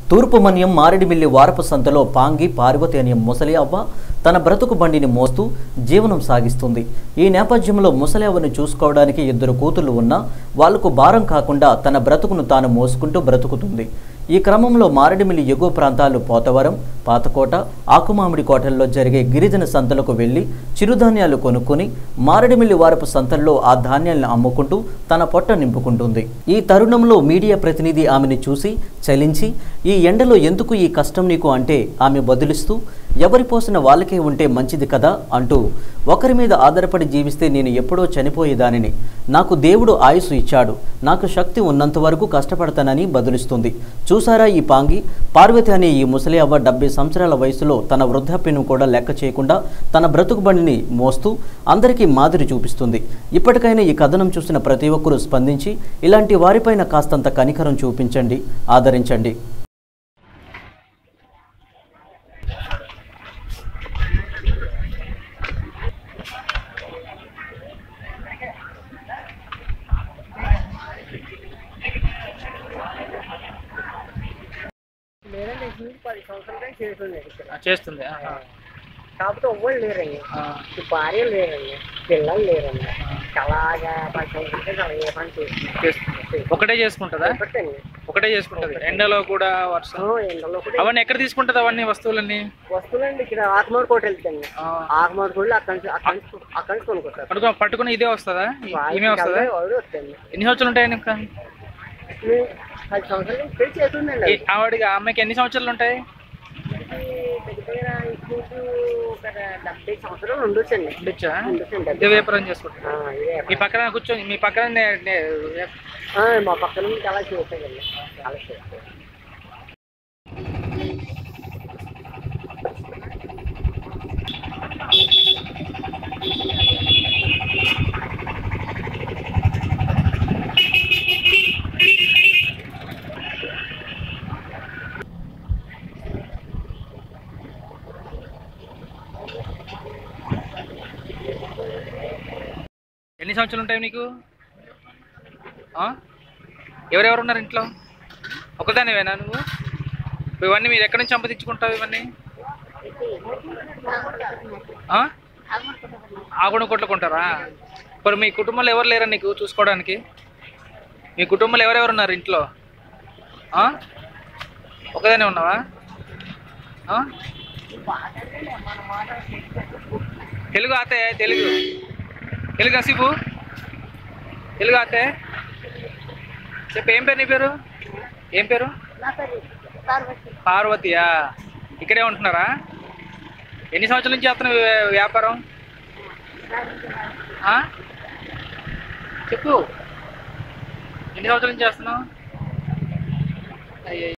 తూర్పు మన్యం మారేడుమిల్లి వారపు సంతలో పాంగి పార్వతి అనే ముసలి అవ్వ తన బ్రతుకు బండిని మోస్తూ జీవనం సాగిస్తుంది ఈ నేపథ్యంలో ముసలి అవ్వను చూసుకోవడానికి ఇద్దరు కూతుళ్లు ఉన్నా వాళ్లకు భారం కాకుండా తన బ్రతుకును తాను మోసుకుంటూ బ్రతుకుతుంది ఈ క్రమంలో మారేడుమిల్లి ఎగువ ప్రాంతాలు పోతవరం పాతకోట ఆకుమామిడి కోటల్లో జరిగే గిరిజన సంతలకు వెళ్లి చిరుధాన్యాలు కొనుక్కొని మారేడుమిల్లి వారపు సంతల్లో ఆ ధాన్యాలను అమ్ముకుంటూ తన పొట్ట నింపుకుంటుంది ఈ తరుణంలో మీడియా ప్రతినిధి ఆమెను చూసి చలించి ఈ ఎండలో ఎందుకు ఈ కష్టం నీకు అంటే ఆమె బదులిస్తూ ఎవరి పోసిన వాళ్ళకే ఉంటే మంచిది కదా అంటూ ఒకరి మీద ఆధారపడి జీవిస్తే నేను ఎప్పుడో చనిపోయేదానిని నాకు దేవుడు ఆయుసు ఇచ్చాడు నాకు శక్తి ఉన్నంత వరకు కష్టపడతానని బదులిస్తుంది చూసారా ఈ పాంగి పార్వతి అనే ఈ ముసలి అవ్వ డెబ్బై సంవత్సరాల వయసులో తన వృద్ధాప్యను కూడా లెక్క చేయకుండా తన బ్రతుకు బండిని మోస్తూ అందరికీ మాదిరి చూపిస్తుంది ఇప్పటికైనా ఈ కథనం చూసిన ప్రతి ఒక్కరూ స్పందించి ఇలాంటి వారిపైన కాస్తంత కనికరం చూపించండి ఆదరించండి లేదండి ఇంటి నుంచి పది సంవత్సరాలుగా చేస్తుంది ఇక్కడ ఆ, చేస్తుంది ఆహా. కాకపోతే ఎవ్వరు లేరండి ఆ, ఈ భార్య లేరండి పిల్లలు లేరండి అలాగా పది సంవత్సరాలుగా అలా ఏ పని చేస్తుంది చేస్తుంది ఒకటే చేసుకుంటుందా ఒకటండి ఒకటే చేసుకుంటది ఎండలో కూడా వర్షం ఓ, ఎండలో కూడా అవన్నీ ఎక్కడ తీసుకుంటది అవన్నీ వస్తువులన్నీ వస్తువులండి ఇక్కడ ఆకుమార్ కోట వెళ్తాండి ఆ, ఆకుమార్ కోళ్ళు అక్కడి నుంచి అక్కడి నుంచి అక్కడి నుంచి కొనుక్కొస్తారు పట్టుకో పట్టుకుని ఇదే వస్తుందా ఈ- ఈమె వస్తుందా వాడు వస్తుంది ఎన్ని సంవత్సరాలు ఉంటాయి ఇంకా పది సంవత్సరాల నుంచి పెళ్లి చేస్తుందండి ఈ- ఆవిడకి ఆ అమ్మాయికి ఎన్ని సంవత్సరాలు ఉంటాయి దగ్గర దగ్గర ఇప్పుడు ఒక డెబ్బై సంవత్సరాలు ఉండొచ్చండి ఉండొచ్చా ఉండొచ్చండి ఇదే వ్యాపారం చేసుకుంటా ఆ, ఇదే మీ పక్కన కూర్చొని మీ పక్కన నే- నే- ఆ, మా పక్కన నుంచి అలా చేస్తాయండి అలా చేస్తాయి ఎన్ని సంవత్సరాలు ఉంటాయి నీకు ఆ? ఎవరెవరు ఉన్నారు ఇంట్లో ఒకదానివేనా నువ్వు ఇప్పుడు ఇవన్నీ మీరు ఎక్కడి నుంచి సంపాదించుకుంటావు ఇవన్నీ ఆ? ఆగుడు కొట్టుకుంటారా ఇప్పుడు మీ కుటుంబంలో ఎవరు లేరా నీకు చూసుకోవడానికి మీ కుటుంబంలో ఎవరెవరు ఉన్నారు ఇంట్లో ఆ? ఒకదానే ఉన్నావా ఆ? తెలుగు ఆతే తెలుగు తెలుగు అసిపు తెలుగు ఆతే చెప్పు ఏం పేరు నీ పేరు ఏం పేరు పార్వతియా ఇక్కడే ఉంటున్నారా ఎన్ని సంవత్సరాల నుంచి చేస్తున్నావు ఈ వ్యా- వ్యాపారం ఆ? చెప్పు ఎన్ని సంవత్సరాల నుంచి చేస్తున్నావు అయ్యో